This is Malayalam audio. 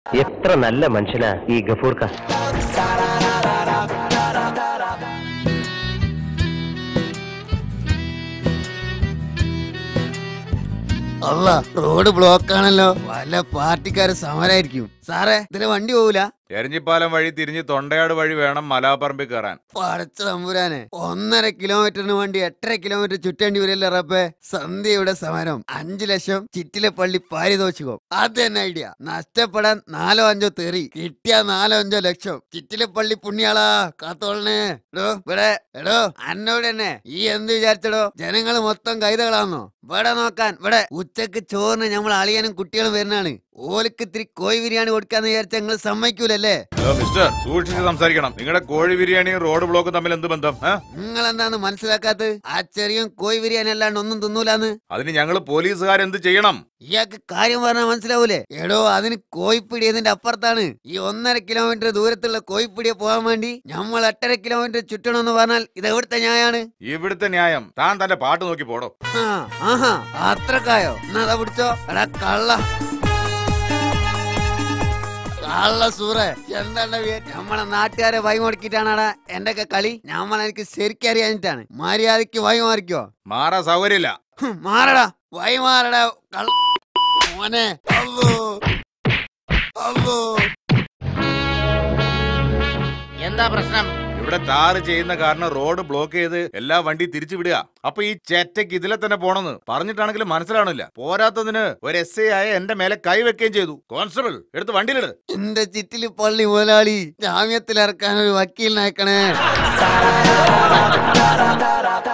എത്ര നല്ല മനുഷ്യനാ ഈ ഗഫൂർക്ക അല്ല റോഡ് ബ്ലോക്ക് ആണല്ലോ വല്ല പാർട്ടിക്കാര് സമരായിരിക്കും സാറേ ഇതിന് വണ്ടി പോകൂല എരഞ്ഞിപ്പാലം വഴി തിരിഞ്ഞ് തൊണ്ടയാട് വഴി വേണം മലാപ്പറമ്പിൽ കയറാൻ പടച്ച തമ്പുരാനെ ഒന്നര കിലോമീറ്ററിന് വേണ്ടി എട്ടര കിലോമീറ്റർ ചുറ്റേണ്ടി വരില്ല റബ്ബേ സന്ധ്യയുടെ സമരം അഞ്ചു ലക്ഷം ചിറ്റിലെ പള്ളി പാരിതോഷികം അത് തന്നെ ഐഡിയ നഷ്ടപ്പെടാൻ നാലോ അഞ്ചോ തെറി കിട്ടിയ നാലോ അഞ്ചോ ലക്ഷം ചിറ്റിലെ പള്ളി പുണ്യാളാ കാത്തോളണേ എടോ ഇവിടെ എടോ അന്നോട് തന്നെ ഈ എന്ത് വിചാരിച്ചടോ ജനങ്ങള് മൊത്തം കൈതകളാന്നോ ഇവിടെ നോക്കാൻ ഇവിടെ ഉച്ചക്ക് ചോറിന് നമ്മൾ അളിയനും കുട്ടികളും വരുന്നാണ് ഓലിക്ക് ഇത്തിരി കോഴി ബിരിയാണി കൊടുക്കാന്ന് വിചാരിച്ച നിങ്ങൾ സമ്മതിക്കൂലല്ലേ ഹലോ മിസ്റ്റർ സൂക്ഷിച്ച് സംസാരിക്കണം നിങ്ങളുടെ കോഴി ബിരിയാണിയും റോഡ് ബ്ലോക്കും തമ്മിൽ എന്ത് ബന്ധം ഏ? നിങ്ങൾ എന്താന്ന് മനസ്സിലാക്കാത്തത് ആ ചെറിയ കോഴി ബിരിയാണി അല്ലാണ്ട് ഒന്നും തിന്നൂലാന്ന് അതിന് ഞങ്ങൾ പോലീസുകാരെന്ത് ചെയ്യണം ഇയാൾക്ക് കാര്യം പറഞ്ഞാൽ മനസ്സിലാവൂലേ എടോ അതിന് കോയിപ്പിടി ഇതിന്റെ അപ്പുറത്താണ് ഈ ഒന്നര കിലോമീറ്റർ ദൂരത്തുള്ള കോയിപ്പിടിയെ പോകാൻ വേണ്ടി നമ്മൾ എട്ടര കിലോമീറ്റർ ചുറ്റണമെന്ന് പറഞ്ഞാൽ ഇത് എവിടുത്തെ ന്യായാണ് ഇവിടുത്തെ ന്യായം താൻ തന്റെ പാട്ട് നോക്കി പോടോ ആ, ആഹാ അത്രക്കായോ എന്നാ അതാ പിടിച്ചോ എടാ കള്ള കള്ള സൂറേ എന്താണ് നമ്മളെ നാട്ടുകാരെ വൈ മുടക്കിട്ടാണടാ എന്റെ ഒക്കെ കളി നമ്മളെനിക്ക് ശരിക്കും അറിയാഞ്ഞിട്ടാണ് മര്യാദക്ക് വൈ മാറിക്കോ മാറാ സൗകര്യമില്ല ഹും, മാറടാ വൈ മാറടാ കള്ള മോനെ അല്ലോ അല്ലോ എന്താ പ്രശ്നം ഇവിടെ താറ് ചെയ്യുന്ന കാരണം റോഡ് ബ്ലോക്ക് ചെയ്ത് എല്ലാ വണ്ടി തിരിച്ചു വിടുക അപ്പൊ ഈ ചെറ്റയ്ക്ക് ഇതിലെ തന്നെ പോണെന്ന് പറഞ്ഞിട്ടാണെങ്കിലും മനസ്സിലാവണില്ല പോരാത്തതിന് ഒരു എസ് ഐ ആയ എന്റെ മേലെ കൈവെക്കുകയും ചെയ്തു കോൺസ്റ്റബിൾ എടുത്ത് വണ്ടിയിലിട് എന്റെ ചിറ്റില് പള്ളി മുതലാളി ജാമ്യത്തിൽ ഇറക്കാൻ ഒരു വക്കീലിനെ അയക്കണേ